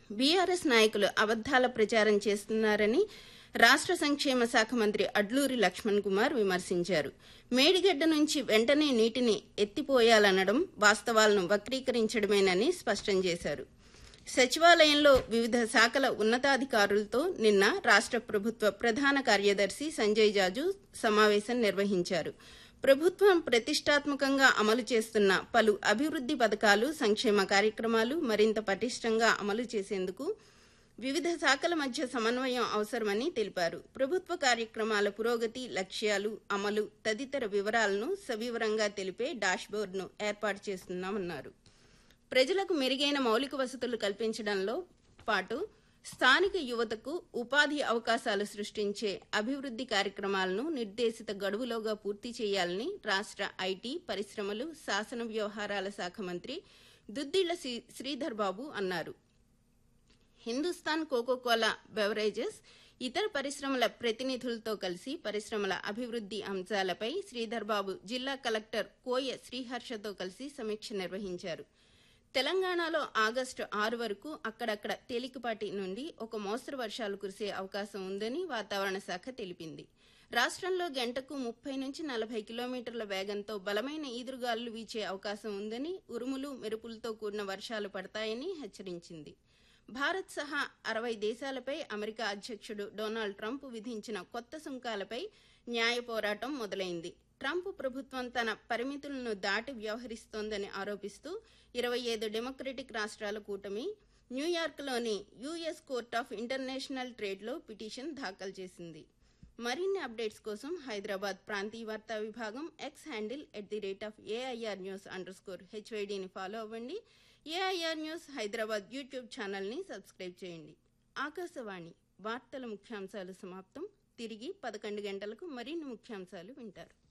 BRS నాయకులు అబద్దాల ప్రచారం చేస్తున్నారని రాష్ట్ర సంక్షేమ శాఖ మంత్రి అడ్లూరి లక్ష్మణ్ కుమార్ విమర్శించారు మేడిగడ్డ నుంచి వెంటనే నీటిని ఎత్తిపోయాలనడం వాస్తవాలను వక్రీకరించడమేనని స్పష్టం చేశారు సచివాలయంలో వివిధ శాఖల ఉన్నతాధికారులతో నిన్న రాష్ట్ర ప్రభుత్వ ప్రధాన కార్యదర్శి సంజయ్ జాజు సమావేశం నిర్వహించారు ప్రభుత్వం ప్రతిష్టాత్మకంగా అమలు చేస్తున్న పలు అభివృద్ది పథకాలు సంక్షేమ కార్యక్రమాలు మరింత పటిష్టంగా అమలు చేసేందుకు వివిధ శాఖల మధ్య సమన్వయం అవసరమని తెలిపారు ప్రభుత్వ కార్యక్రమాల పురోగతి లక్ష్యాలు అమలు తదితర వివరాలను సవివరంగా తెలిపే డాష్బోర్డును ఏర్పాటు చేస్తున్నామన్నారు ప్రజలకు మెరుగైన మౌలిక వసతులు కల్పించడంలో పాటు స్థానిక యువతకు ఉపాధి అవకాశాలు సృష్టించే అభివృద్ది కార్యక్రమాలను నిర్దేశిత గడువులోగా పూర్తి చేయాలని రాష్ట్ర ఐటీ పరిశ్రమలు శాసన వ్యవహారాల శాఖ మంత్రి దుద్దిళ్ల శ్రీధర్ బాబు అన్నారు హిందుస్థాన్ కోకోకోలా బెవరేజెస్ ఇతర పరిశ్రమల ప్రతినిధులతో కలిసి పరిశ్రమల అభివృద్ది అంశాలపై శ్రీధర్ బాబు జిల్లా కలెక్టర్ కోయ శ్రీహర్షతో కలిసి సమీక్ష నిర్వహించారు తెలంగాణలో ఆగస్టు ఆరు వరకు అక్కడక్కడ తేలికపాటి నుండి ఒక మోస్తరు వర్షాలు కురిసే అవకాశం ఉందని వాతావరణ శాఖ తెలిపింది రాష్ట్రంలో గంటకు ముప్పై నుంచి నలభై కిలోమీటర్ల వేగంతో బలమైన ఈదురుగాలులు వీచే అవకాశం ఉందని ఉరుములు మెరుపులతో కూడిన వర్షాలు పడతాయని హెచ్చరించింది భారత్ సహా అరవై దేశాలపై అమెరికా అధ్యక్షుడు డొనాల్డ్ ట్రంప్ విధించిన కొత్త సుంకాలపై న్యాయ పోరాటం మొదలైంది ట్రంప్ ప్రభుత్వం తన పరిమితులను దాటి వ్యవహరిస్తోందని ఆరోపిస్తూ ఇరవై ఐదు డెమోక్రటిక్ రాష్ట్రాల కూటమి న్యూయార్క్లోని యుఎస్ కోర్ట్ ఆఫ్ ఇంటర్నేషనల్ ట్రేడ్లో పిటిషన్ దాఖలు చేసింది మరిన్ని అప్డేట్స్ కోసం హైదరాబాద్ ప్రాంతీయ వార్తా విభాగం X handle at the rate of AIR news underscore హెచ్వైడీని ఫాలో అవ్వండి ఏఐఆర్ న్యూస్ హైదరాబాద్ యూట్యూబ్ ఛానల్ని సబ్స్క్రైబ్ చేయండి ఆకాశవాణి వార్తల ముఖ్యాంశాలు సమాప్తం తిరిగి పదకొండు గంటలకు మరిన్ని ముఖ్యాంశాలు వింటారు